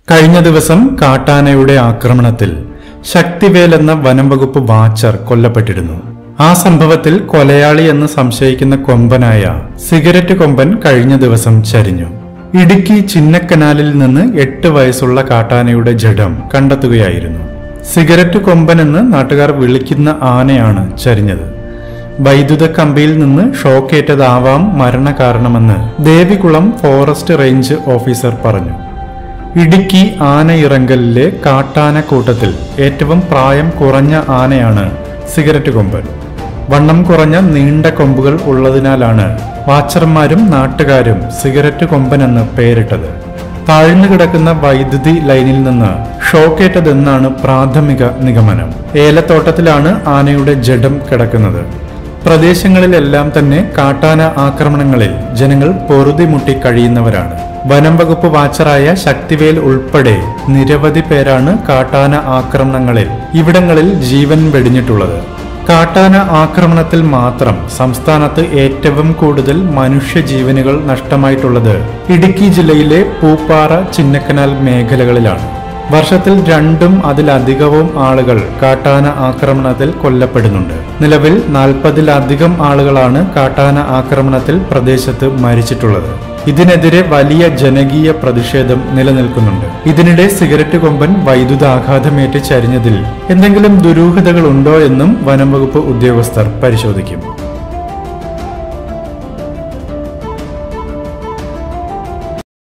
കഴിഞ്ഞ ദിവസം കാട്ടാനയുടെ ആക്രമണത്തിൽ ശക്തിവേൽ എന്ന വനം വകുപ്പ് വാച്ചർ കൊല്ലപ്പെട്ടിരുന്നു ആ സംഭവത്തിൽ കൊലയാളി എന്ന് സംശയിക്കുന്ന കൊമ്പനായ സിഗരറ്റ് കൊമ്പൻ കഴിഞ്ഞ ദിവസം ചരിഞ്ഞു ഇടുക്കി ചിന്നക്കനാലിൽ നിന്ന് എട്ട് വയസ്സുള്ള കാട്ടാനയുടെ ജഡം കണ്ടെത്തുകയായിരുന്നു സിഗരറ്റ് കൊമ്പൻ എന്ന് നാട്ടുകാർ വിളിക്കുന്ന ആനയാണ് ചരിഞ്ഞത് വൈദ്യുത കമ്പിയിൽ നിന്ന് ഷോക്കേറ്റതാവാം മരണകാരണമെന്ന് ദേവികുളം ഫോറസ്റ്റ് റേഞ്ച് ഓഫീസർ പറഞ്ഞു ഇടുക്കി ആനയിറങ്കലിലെ കാട്ടാന കൂട്ടത്തിൽ ഏറ്റവും പ്രായം കുറഞ്ഞ ആനയാണ് സിഗരറ്റ് കൊമ്പൻ വണ്ണം കുറഞ്ഞ നീണ്ട കൊമ്പുകൾ ഉള്ളതിനാലാണ് വാച്ചർമാരും നാട്ടുകാരും സിഗരറ്റ് കൊമ്പൻ എന്ന് പേരിട്ടത് താഴ്ന്നു കിടക്കുന്ന വൈദ്യുതി ലൈനിൽ നിന്ന് ഷോക്കേറ്റതെന്നാണ് പ്രാഥമിക നിഗമനം ഏലത്തോട്ടത്തിലാണ് ആനയുടെ ജഡം കിടക്കുന്നത് പ്രദേശങ്ങളിലെല്ലാം തന്നെ കാട്ടാന ആക്രമണങ്ങളിൽ ജനങ്ങൾ പൊറുതിമുട്ടി കഴിയുന്നവരാണ് വനം വകുപ്പ് വാച്ചറായ ശക്തിവേൽ ഉൾപ്പെടെ നിരവധി പേരാണ് കാട്ടാന ആക്രമണങ്ങളിൽ ഇവിടങ്ങളിൽ ജീവൻ വെടിഞ്ഞിട്ടുള്ളത് കാട്ടാന ആക്രമണത്തിൽ മാത്രം സംസ്ഥാനത്ത് ഏറ്റവും കൂടുതൽ മനുഷ്യജീവനുകൾ നഷ്ടമായിട്ടുള്ളത് ഇടുക്കി ജില്ലയിലെ പൂപ്പാറ ചിന്നക്കനാൽ മേഖലകളിലാണ് വർഷത്തിൽ രണ്ടും അതിലധികവും ആളുകൾ കാട്ടാന ആക്രമണത്തിൽ കൊല്ലപ്പെടുന്നുണ്ട് നിലവിൽ നാൽപ്പതിലധികം ആളുകളാണ് കാട്ടാന ആക്രമണത്തിൽ പ്രദേശത്ത് മരിച്ചിട്ടുള്ളത് ഇതിനെതിരെ വലിയ ജനകീയ പ്രതിഷേധം നിലനിൽക്കുന്നുണ്ട് ഇതിനിടെ സിഗരറ്റ് കൊമ്പൻ വൈദ്യുതാഘാതമേറ്റ് ചരിഞ്ഞതിൽ എന്തെങ്കിലും ദുരൂഹതകൾ ഉണ്ടോ എന്നും വനം വകുപ്പ് ഉദ്യോഗസ്ഥർ പരിശോധിക്കും